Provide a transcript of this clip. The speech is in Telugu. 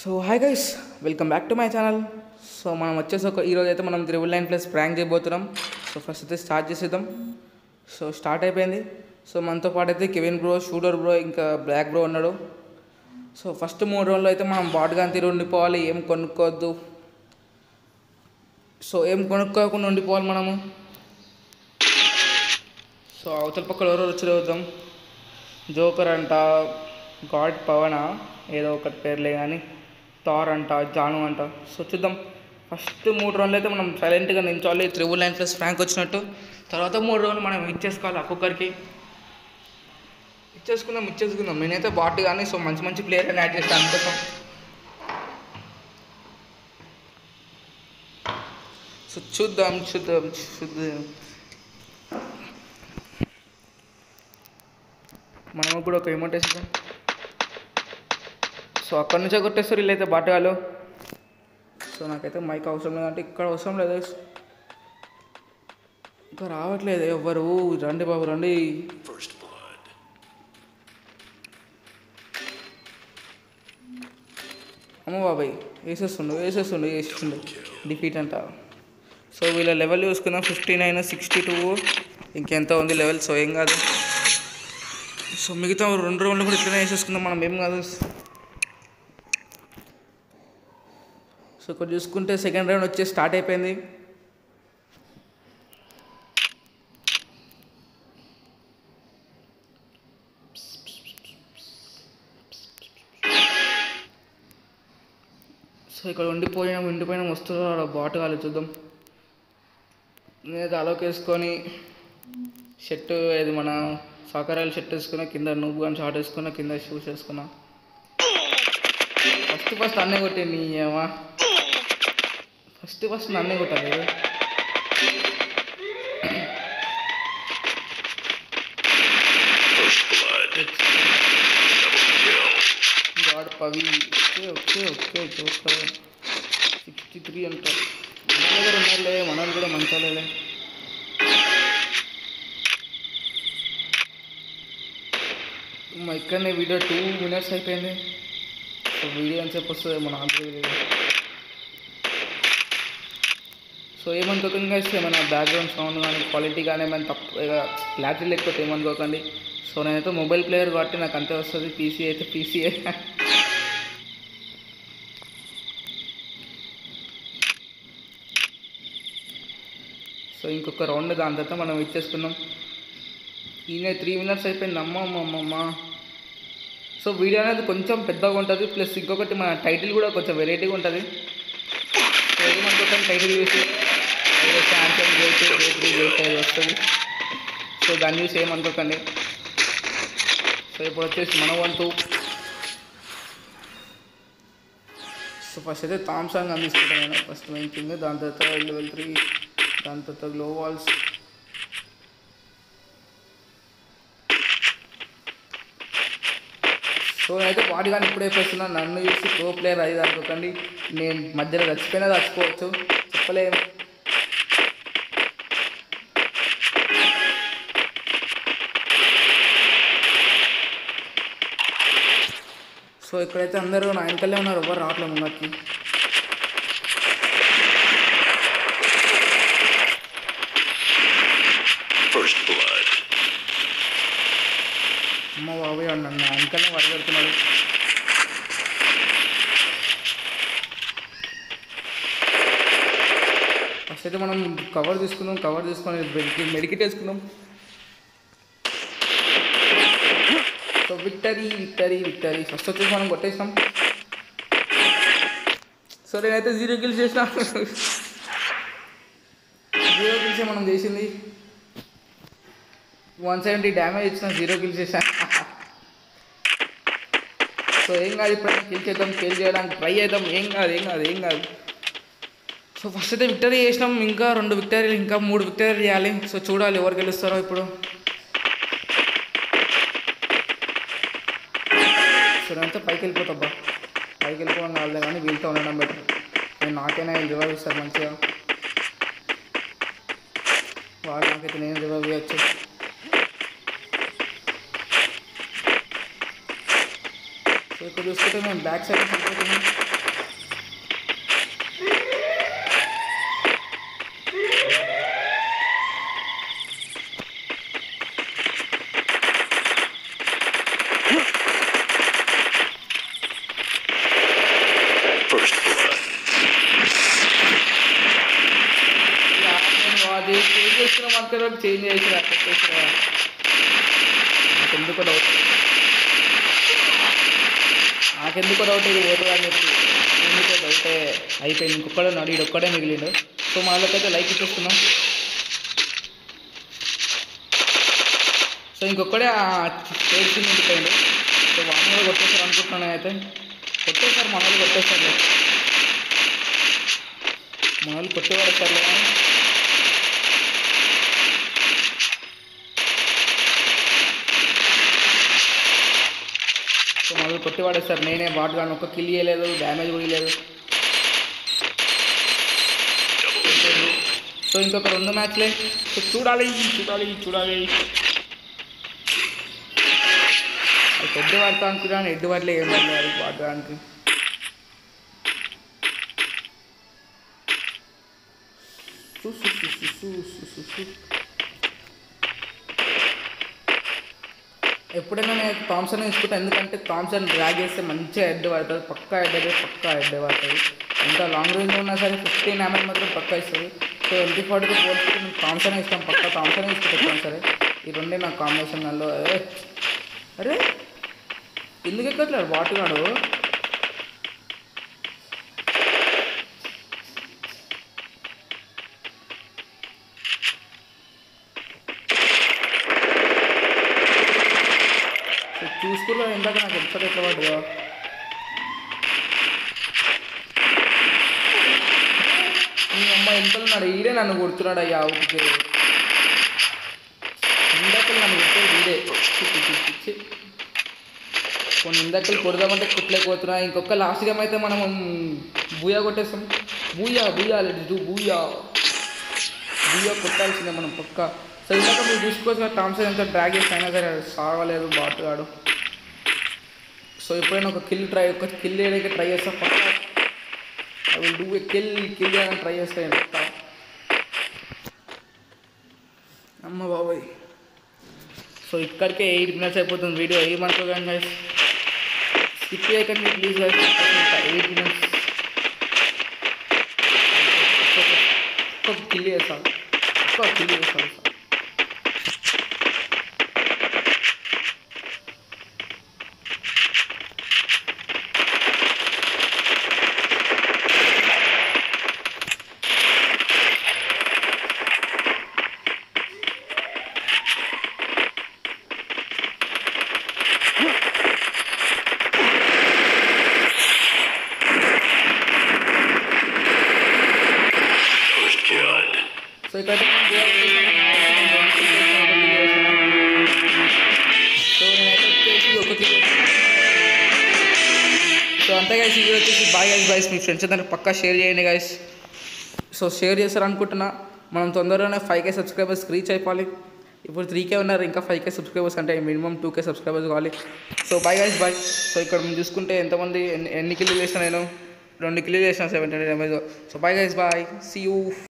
So hi guys welcome back to my channel so మనం వచ్చేసి ఒక ఈరోజు అయితే మనం త్రిబుల్ నైన్ ప్లస్ ప్రాంక్ చేయబోతున్నాం సో ఫస్ట్ అయితే స్టార్ట్ చేసేద్దాం సో స్టార్ట్ అయిపోయింది సో మనతో పాటు అయితే కెవిన్ బ్రో షూటర్ బ్రో ఇంకా బ్లాక్ బ్రో ఉన్నాడు సో ఫస్ట్ మూడు రోజుల్లో అయితే మనం బాటుగా తీరు ఉండిపోవాలి ఏం కొనుక్కోవద్దు సో ఏం కొనుక్కోకుండా ఉండిపోవాలి మనము సో అవతల పక్కన ఎవరో వచ్చి చూద్దాం జోకర్ అంట గాడ్ పవన ఏదో ఒకటి పేర్లే కానీ థార్ అంట జాను అంట సో చూద్దాం ఫస్ట్ మూడు రోజులు అయితే మనం సైలెంట్గా నించోవాలి త్రిబుల్ నైన్ ప్లస్ ఫ్రాంక్ వచ్చినట్టు తర్వాత మూడు రోజులు మనం ఇచ్చేసుకోవాలి ఒక్కొక్కరికి ఇచ్చేసుకుందాం ఇచ్చేసుకుందాం నేనైతే బాట్ కానీ సో మంచి మంచి ప్లేయర్ అని యాడ్ చేస్తాను అందుకోసం సో చూద్దాం చూద్దాం చూద్దాం మనం కూడా ఒక ఎమౌంట్ వేసేద్దాం సో అక్కడి నుంచే కొట్టేస్తారు వీళ్ళైతే బాటగాలు సో నాకైతే మైక్ అవసరం లేదంటే ఇక్కడ అవసరం లేదు ఇంకా రావట్లేదు ఎవ్వరు రండి బాబు రండి అమ్మ బాబాయ్ వేసేస్తుండు వేసేస్తుండు వేసేస్తుండు డిఫీట్ అంట సో వీళ్ళ లెవెల్ చూసుకుందాం ఫిఫ్టీ నైన్ సిక్స్టీ టూ ఇంకెంత ఉంది లెవెల్ సో ఏం కాదు సో మిగతా రెండు రౌండ్లు కూడా ఇట్లనే వేసేసుకుందాం మనం ఏం కాదు సో ఇక్కడ చూసుకుంటే సెకండ్ రౌండ్ వచ్చి స్టార్ట్ అయిపోయింది సో ఇక్కడ ఉండిపోయినా ఉండిపోయినా వస్తున్నారు బాటు కాలేదు చూద్దాం నేనైతే అలోక్ వేసుకొని షర్ట్ ఇది మన సాకరాయలు షర్ట్ వేసుకున్నా కింద నువ్వు అని షార్ట్ వేసుకున్నా కింద షూస్ వేసుకున్నా ఫస్ట్ ఫస్ట్ అన్నే కొట్టే నీ ఏమా ఫస్ట్ ఫస్ట్ నన్నే కొట్టాలి గాడ్ పవి ఓకే ఓకే ఓకే చూస్తారు సిక్స్టీ త్రీ అంటారు మన దగ్గర ఉన్నారులే మనల్ని కూడా మంచాలే మా ఇక్కడనే వీడియో టూ మినిట్స్ అయిపోయింది సో వీడియో ఎంతసేపు వస్తుంది మన తెలియదు సో ఏమనుకోకండి guys, ఏమైనా బ్యాక్గ్రౌండ్ సౌండ్ కానీ క్వాలిటీ కానీ ఏమైనా తప్పు క్లారిటీ లేకపోతే ఏమనుకోకండి సో నేనైతే మొబైల్ ప్లేయర్ కాబట్టి నాకు అంతే వస్తుంది పీసీ అయితే పీసీ సో ఇంకొక రౌండ్ దాని తర్వాత మనం ఇచ్చేసుకుందాం ఈయన త్రీ మినిట్స్ అయిపోయింది అమ్మ అమ్మ అమ్మ అమ్మ సో వీడియో అనేది కొంచెం పెద్దగా ఉంటుంది ప్లస్ ఇంకొకటి మన టైటిల్ కూడా కొంచెం వెరైటీగా ఉంటుంది సో ఏమనుకోకండి టైటిల్ చూసి ఏదో Samsung J two J three J five వస్తుంది సో దాన్ని చూసి ఏమనుకోకండి సో ఇప్పుడు వచ్చేసి మన వంతు సో ఫస్ట్ అయితే థామ్సాంగ్ అందిస్తుంటాను నేను ఫస్ట్ మెయిన్ కింద దాని తర్వాత లెవెల్ త్రీ దాని తర్వాత గ్లో వాల్స్ సో అయితే వాటి కానీ ఇప్పుడే వేస్తున్నా నన్ను చూసి ప్రో ప్లేయర్ అది అనుకోకండి నేను మధ్యలో చచ్చిపోయినా చచ్చిపోవచ్చు చెప్పలేము సో ఇక్కడైతే అందరూ నా వెనకలే ఉన్నారు ఎవరు రావట్లేదు ముంగకి First blood. అమ్మ బాబాయ్ వాడు నన్ను నా వెనకలే వరగడుతున్నాడు ఫస్ట్ అయితే మనం కవర్ తీసుకుందాం కవర్ తీసుకొని మెడికేట్ వేసుకుందాం so victory victory victory first వచ్చేసి మనం కొట్టేసాం సో నేనైతే జీరో కిల్స్ చేసిన జీరో కిల్స్ మనం చేసింది వన్ సెవెంటీ డ్యామేజ్ ఇచ్చిన జీరో కిల్స్ చేశాను సో ఏం కాదు ఇప్పుడు కిల్ చేద్దాం కిల్ చేయడానికి ట్రై చేద్దాం ఏం కాదు ఏం కాదు ఏం కాదు సో ఫస్ట్ అయితే విక్టరీ చేసినాం ఇంకా రెండు విక్టరీలు ఇంకా మూడు విక్టరీలు చేయాలి సో చూడాలి ఎవరు గెలుస్తారో ఇప్పుడు సో నేనంతా పైకి వెళ్ళిపోతాబ్బా పైకి వెళ్ళిపోవడం కాదు కానీ వీళ్ళతో ఉండడం బెటర్ నేను నాకైనా రివైవ్ ఇస్తారు మంచిగా వాళ్ళు నాకైతే నేను రివైవ్ ఇవ్వచ్చు సో ఇక్కడ చూసుకుంటే మేము బ్యాక్ సైడ్ వెళ్ళిపోతున్నాం First blood. ఇక నేను అది చేంజ్ చేసుకున్న మనకి చేంజ్ చేసి పెట్టేసిన నాకెందుకు డౌట్ నాకెందుకు డౌట్ ఇది పోతుంది అని చెప్పి ఎందుకో డౌటే అయిపోయింది ఇంకొక్కడే ఉన్నాడు ఈడు ఒక్కడే మిగిలిండు సో మనలోకైతే లైక్ ఇచ్చేస్తున్నాం సో ఇంకొక్కడే చేసి నిండిపోయింది సో వాడిని కూడా కొట్టేశారు అనుకుంటున్నాను అయితే కొట్టేశారు మన వాళ్ళు కొట్టేశారు మన వాళ్ళు కొట్టేవాడు సర్లే సో మొదలు కొట్టి పడేస్తారు నేనే బాట్ కానీ ఒక్క కిల్ ఇవ్వలేదు డ్యామేజ్ కూడా ఇవ్వలేదు సో ఇంకొక రెండు మ్యాచ్లే సో చూడాలి చూడాలి చూడాలి అది పెద్ద పడతా అనుకున్నాను ఎడ్డు పడలే ఏం పడలేదు పడడానికి సు సు సు సు సు సు సు సు. ఎప్పుడైనా నేను థామ్సన్ తీసుకుంటాను ఎందుకంటే థామ్సన్ డ్రాగ్ చేస్తే మంచిగా హెడ్ పడుతుంది పక్కా హెడ్ అయితే పక్కా హెడ్ పడుతుంది ఎంత లాంగ్ రేంజ్లో ఉన్నా సరే ఫిఫ్టీన్ ఎంఎల్ మాత్రం పక్కా ఇస్తుంది సో ఎంటీ ఫార్టీకి పోల్చుకుంటే నేను థామ్సన్ ఇస్తాం పక్కా థామ్సన్ తీసుకుంటాను సరే ఈ రెండే నాకు కాంబినేషన్లో అరే ఎందుకు ఎక్కట్లేడు బాటుగాడు సో చూసుకున్నా ఇందాక నాకు ఎంత ఎట్లా పడ్డదో మీ అమ్మ ఎంత ఉన్నాడు ఈడే నన్ను కొడుతున్నాడు అయ్యా ఊరికి ఇందాకలు నన్ను కొట్టేది ఈడే చి, చి, చి, చి, చి. కొన్ని ఇందాకలు కొడదామంటే కుట్లేకపోతున్నా ఇంకొక లాస్ట్ గేమ్ అయితే మనం బూయా కొట్టేస్తాం booyah booyah let's do booyah booyah కొట్టాల్సిందే మనం పక్క సో ఇందాక మీరు చూసుకోవచ్చు థామ్సన్ ఎంత డ్రాగ్ చేసి అయినా సరే సాగలేదు బాటుగాడు సో ఎప్పుడైనా ఒక కిల్ ట్రై ఒక కిల్ చేయడానికి ట్రై చేస్తా పక్క I will do a kill kill చేయడానికి ట్రై చేస్తాను పక్క అమ్మ బాబాయ్ సో ఇక్కడికే ఎయిట్ మినిట్స్ అయిపోతుంది వీడియో ఏమనుకోగానే గైస్ స్కిప్ చేయకండి ప్లీజ్ గైస్ ఎయిట్ మినిట్స్ ఒక్క కిల్ చేస్తాను ఒక్క కిల్ చేస్తాను సార్ First blood. సో ఇక్కడ సో నేనైతే వచ్చేసి ఒక కిలో సో అంతే గైస్ ఇది వచ్చేసి బాయ్ గైస్ బాయ్స్ మీ ఫ్రెండ్స్ అందరికి పక్కా షేర్ చేయండి గైస్ సో షేర్ చేస్తారు అనుకుంటున్నా మనం తొందరలోనే ఫైవ్ కే సబ్స్క్రైబర్స్ రీచ్ అయిపోవాలి ఇప్పుడు త్రీ కే ఉన్నారు ఇంకా ఫైవ్ కే సబ్స్క్రైబర్స్ అంటే మినిమం టూ కే సబ్స్క్రైబర్స్ కావాలి so bye guys bye so ఇక్కడ మనం చూసుకుంటే ఎంతమంది ఎన్ని ఎన్ని కిలో చేసిన నేను రెండు కిలో చేసిన seventy damage so bye guys bye see you